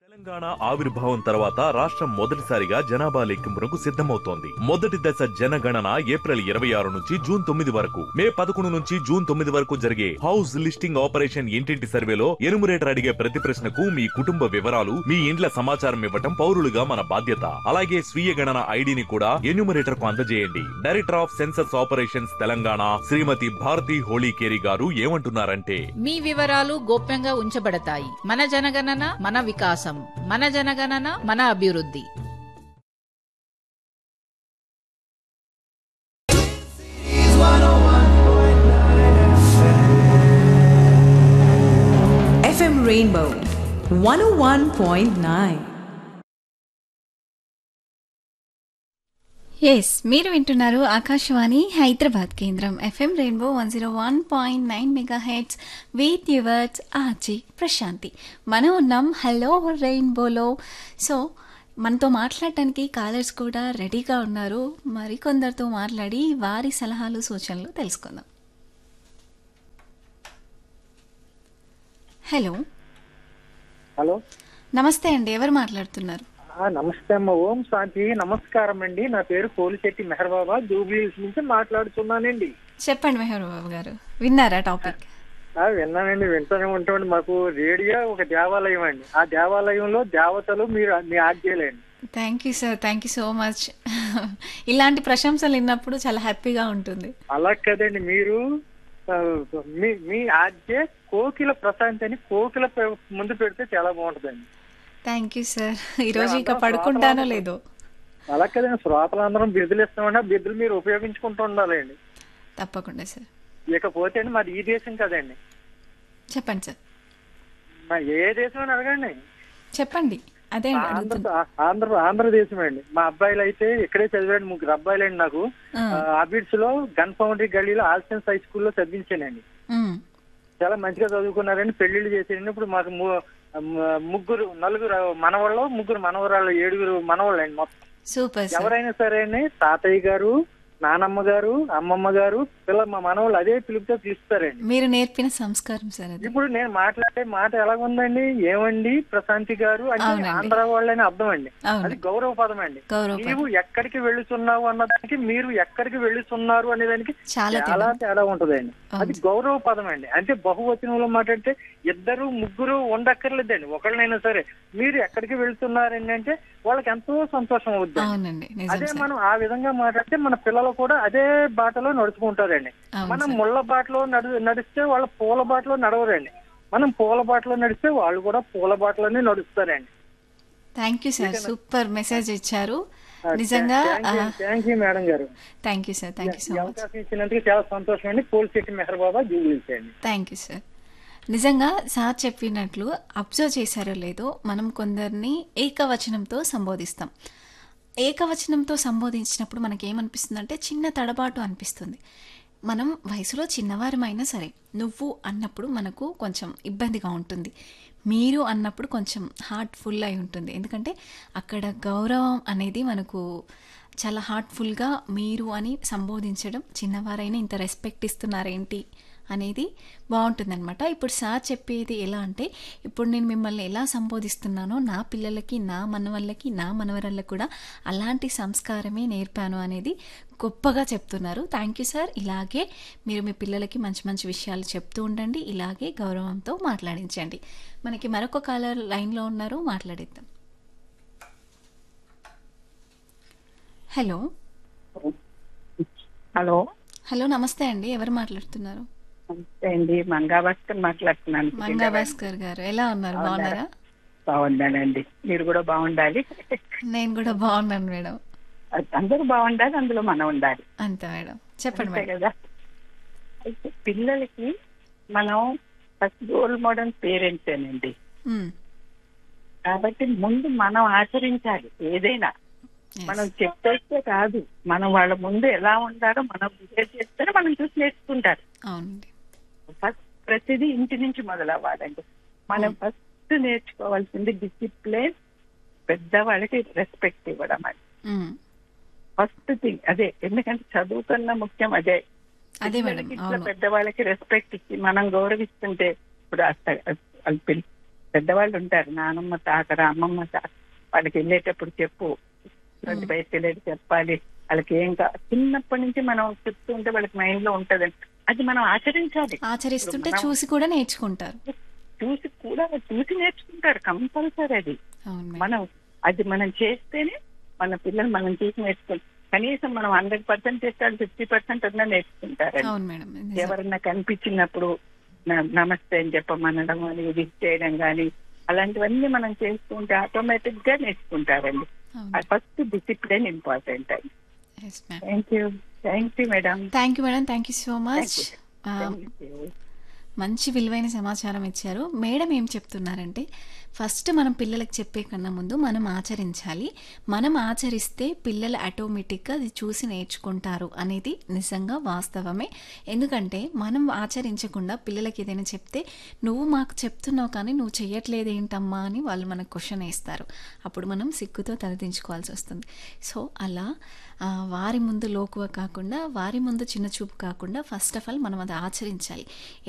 తెలంగాణ ఆవిర్భావం తర్వాత రాష్ట్రం మొదటిసారిగా జనాభా లెక్కింపునకు సిద్ధమవుతోంది మొదటి దశ జనగణన ఏప్రిల్ ఇరవై ఆరు నుంచి జూన్ తొమ్మిది వరకు మే పదకొండు నుంచి జూన్ తొమ్మిది వరకు జరిగే హౌస్ లిస్టింగ్ ఆపరేషన్ ఇంటింటి సర్వేలో ఎనుమరేటర్ అడిగే ప్రతి ప్రశ్నకు మీ కుటుంబ వివరాలు మీ ఇండ్ల సమాచారం ఇవ్వటం పౌరులుగా మన బాధ్యత అలాగే స్వీయ గణన ఐడిని కూడా ఎన్యూమరేటర్ కు అందజేయండి director of census operations Telangana Srimati Bharati Holikeri garu ఏమంటున్నారంటే మీ వివరాలు గోప్యంగా ఉంచబడతాయి మన జనగణన మన వికాసం మన జనగణన మన అభివృద్ధి FM Rainbow 101.9. ఎస్ మీరు వింటున్నారు ఆకాశవాణి హైదరాబాద్ కేంద్రం FM Rainbow one zero one point nine mega hits with yours RJ Prashanthi మనం ఉన్నాం హలో రెయిన్బోలో సో మనతో మాట్లాడటానికి కాలర్స్ కూడా రెడీగా ఉన్నారు మరికొందరితో మాట్లాడి వారి సలహాలు సూచనలు తెలుసుకుందాం హలో హలో నమస్తే అండి ఎవరు మాట్లాడుతున్నారు ఆ, నమస్తే అమ్మ ఓం శాంతి నమస్కారం అండి నా పేరు కోలిశెట్టి మెహర్ బాబా జూబ్లీస్ నుంచి మాట్లాడుతున్నానండి చెప్పండి మెహర్ బాబు గారు విన్నారా టాపిక్ ఆ, విన్నానండి వింటూనే ఉంటామండి మాకు రేడియో ఒక దేవాలయం అండి ఆ దేవాలయంలో దేవతలు మీరు మీ ఆజ్ఞలేండి thank you sir thank you so much ఇలాంటి ప్రశంసలు విన్నప్పుడు చాలా హ్యాపీగా ఉంటుంది అలా కదండి మీరు ఆ, మీ మీ ఆజ్ఞ కోకిల ప్రశాంతి అని కోకిల పె- ముందు పెడితే చాలా బాగుంటుందండి థ్యాంక్ యూ సార్ ఈరోజు ఇక పడుకుంటానో లేదో అలా కదండి శ్రోతలందరం బిరుదులు ఇస్తామండి ఆ బిరుదులు మీరు ఉపయోగించుకుంటూ ఉండాలండి తప్పకుండా సార్ ఇకపోతే అండి మాది ఈ దేశం కదండి చెప్పండి సార్ మా ఏ దేశం అని అడగండి చెప్పండి అదే ఆంధ్ర అడుగుతున్నా ఆంధ్ర ఆంధ్రదేశం అండి మా అబ్బాయిలు అయితే ఇక్కడే చదివాడు ముగ్గురు అబ్బాయిలు అండి నాకు ఆ. అబిడ్స్ లో గన్ ఫౌండరీ గల్లీలో ఆల్సెన్స్ హై స్కూల్లో చదివించానండి మ్, చాలా మంచిగా చదువుకున్నారండి పెళ్లిళ్ళు చేసేయండి ఇప్పుడు మాకు ము- ము- ముగ్గురు నలుగురు మనవాళ్ళు ముగ్గురు మనవరాళ్ళు ఏడుగురు మనవాళ్ళు అండి మొత్తం సూపర్ సార్ ఎవరైనా సరే అండి తాతయ్య గారు నానమ్మ గారు అమ్మమ్మ గారు పిల్ల మా మనవాళ్ళు అదే పిలుపుతో పిలుస్తారండి మీరు నేర్పిన సంస్కారం సార్ అది ఇప్పుడు నేను మాట్లాడే మాట ఎలా ఉందండి ఏమండి ప్రశాంతి గారు అంటే అవునండి. ఆంధ్ర వాళ్ళని అర్థం అండి అవును. అది గౌరవ పదం అండి గౌరవపదం. నీవు ఎక్కడికి వెళుతున్నావు అన్నదానికి మీరు ఎక్కడికి వెళుతున్నారు అనేదానికి చాలా చాలా తేడా. తేడా ఉంటదండి అవును. అది గౌరవ పదం అండి అంటే బహువచనంలో మాట్లాడితే ఇద్దరు ముగ్గురు ఉండక్కర్లేదండి ఒకళ్ళనైనా సరే మీరు ఎక్కడికి వెళుతున్నారండి అంటే వాళ్ళకి ఎంతో సంతోషం అవుద్ది అవునండి నిజం అదే సార్ మనం ఆ విధంగా మాట్లాడితే మన పిల్లలు కూడా అదే బాటలో నడుచుకుంటారండి అవును మనం సార్. ముళ్ళ బాటలో నడు నడిస్తే వాళ్ళ పూల బాటలో నడవరండి మనం పూల బాటలో నడిస్తే వాళ్ళు కూడా పూల బాటలోనే నడుస్తారండి thank you sir super message ఇచ్చారు నిజంగా thank you madam garu thank you sir thank you so ఈ మచ్ అవకాశం ఇచ్చినందుకు చాలా సంతోషం అండి పోల్శెట్టి మెహర్ బాబా జూబ్లీస్ అండి థ్యాంక్ యూ సార్ నిజంగా సార్ చెప్పినట్లు అబ్జర్వ్ చేశారో లేదో మనం కొందరిని ఏకవచనంతో సంబోధిస్తాం ఏకవచనంతో సంబోధించినప్పుడు మనకి ఏమనిపిస్తుందంటే చిన్న తడబాటు అనిపిస్తుంది మనం వయసులో చిన్నవారమైనా సరే నువ్వు అన్నప్పుడు మనకు కొంచెం ఇబ్బందిగా ఉంటుంది మీరు అన్నప్పుడు కొంచెం హార్ట్ఫుల్ అయి ఉంటుంది ఎందుకంటే అక్కడ గౌరవం అనేది మనకు చాలా హార్ట్ఫుల్గా మీరు అని సంబోధించడం చిన్నవారైనా ఇంత రెస్పెక్ట్ ఇస్తున్నారేంటి అనేది బాగుంటుందన్నమాట ఇప్పుడు సార్ చెప్పేది ఎలా అంటే ఇప్పుడు నేను మిమ్మల్ని ఎలా సంబోధిస్తున్నానో నా పిల్లలకి నా మనవళ్ళకి నా మనవరాళ్ళకి కూడా అలాంటి సంస్కారమే నేర్పాను అనేది గొప్పగా చెప్తున్నారు థ్యాంక్ యూ సార్ ఇలాగే మీరు మీ పిల్లలకి మంచి మంచి విషయాలు చెప్తూ ఉండండి ఇలాగే గౌరవంతో మాట్లాడించండి మనకి మరొక కాలర్ లైన్లో ఉన్నారు మాట్లాడిద్దాం హలో హలో హలో నమస్తే అండి ఎవరు మాట్లాడుతున్నారు నమస్తే అండి మంగా భాస్కర్ మాట్లాడుతున్నాను మంగా భాస్కర్ గారు ఎలా ఉన్నారు బాగున్నారా బాగున్నానండి మీరు కూడా బాగుండాలి నేను కూడా బాగున్నాను మేడం అందరూ బాగుండాలి అందులో మనం ఉండాలి అంతే మేడం చెప్పండి అంతే మేడం కదా అయితే పిల్లలకి మనం ఫస్ట్ రోల్ మోడల్ పేరెంట్సేనండి మ్మ్. కాబట్టి ముందు మనం ఆచరించాలి ఏదైనా Yes. మనం చెప్పేస్తే కాదు మనం వాళ్ళ ముందు ఎలా ఉండాలో మనం బిహేవ్ చేస్తేనే మనం చూసి నేర్చుకుంటారు అవునండి ఫస్ట్ ప్రతిదీ ఇంటి నుంచి మొదలవ్వాలండి మనం ఫస్ట్ నేర్చుకోవాల్సింది డిసిప్లిన్ పెద్దవాళ్ళకి రెస్పెక్ట్ ఇవ్వడం అది మ్మ్. ఫస్ట్ థింగ్ అదే ఎందుకంటే చదువు ముఖ్యం అదే అదే మేడం పిల్లలకి ఇట్లా అవును పెద్దవాళ్ళకి రెస్పెక్ట్ ఇచ్చి మనం గౌరవిస్తుంటే ఇప్పుడు అత్త- అది పిల్ల- పెద్దవాళ్ళు ఉంటారు నానమ్మ తాతర అమ్మమ్మ తాత వాళ్ళకి వెళ్ళేటప్పుడు చెప్పు రోజు బయటకు వెళ్ళేది చెప్పాలి వాళ్ళకి ఏం కా చిన్నప్పటి నుంచి మనం చెప్తూ ఉంటే వాళ్ళకి మైండ్ లో ఉంటది అది మనం ఆచరించాలి ఆచరిస్తుంటే ఇప్పుడు మనం చూసి కూడా నేర్చుకుంటారు చూసి కూడా చూసి నేర్చుకుంటారు కంపల్సరీ అది అవును మేడం మనం అది మనం చేస్తేనే మన పిల్లలు మనం చూసి నేర్చుకుంటారు కనీసం మనం హండ్రెడ్ పర్సెంట్ చేస్తే ఫిఫ్టీ పర్సెంట్ అన్నా నేర్చుకుంటారు అవును మేడం నిజం. ఎవరన్నా కనిపించినప్పుడు న- నమస్తే అని చెప్పమనడం అని విష్ చేయడం కానీ అలాంటివన్నీ మనం చేస్తుంటే ఆటోమేటిక్ గా నేర్చుకుంటారండి అవును ఫస్ట్ డిసిప్లిన్ ఇంపార్టెంట్ అండి yes madam thank you thank you madam thank you madam thank you so much thank you మంచి విలువైన సమాచారం ఇచ్చారు మేడం ఏం చెప్తున్నారంటే ఫస్ట్ మనం పిల్లలకు చెప్పే కన్నా ముందు మనం ఆచరించాలి మనం ఆచరిస్తే పిల్లలు ఆటోమేటిక్గా అది చూసి నేర్చుకుంటారు అనేది నిజంగా వాస్తవమే ఎందుకంటే మనం ఆచరించకుండా పిల్లలకి ఏదైనా చెప్తే నువ్వు మాకు చెప్తున్నావు కానీ నువ్వు చెయ్యట్లేదు ఏంటమ్మా అని వాళ్ళు మనకు క్వశ్చన్ వేస్తారు అప్పుడు మనం సిగ్గుతో తలదించుకోవాల్సి వస్తుంది సో అలా ఆ, వారి ముందు లోకువ కాకుండా వారి ముందు చిన్న చూపు కాకుండా ఫస్ట్ ఆఫ్ ఆల్ మనం అది ఆచరించాలి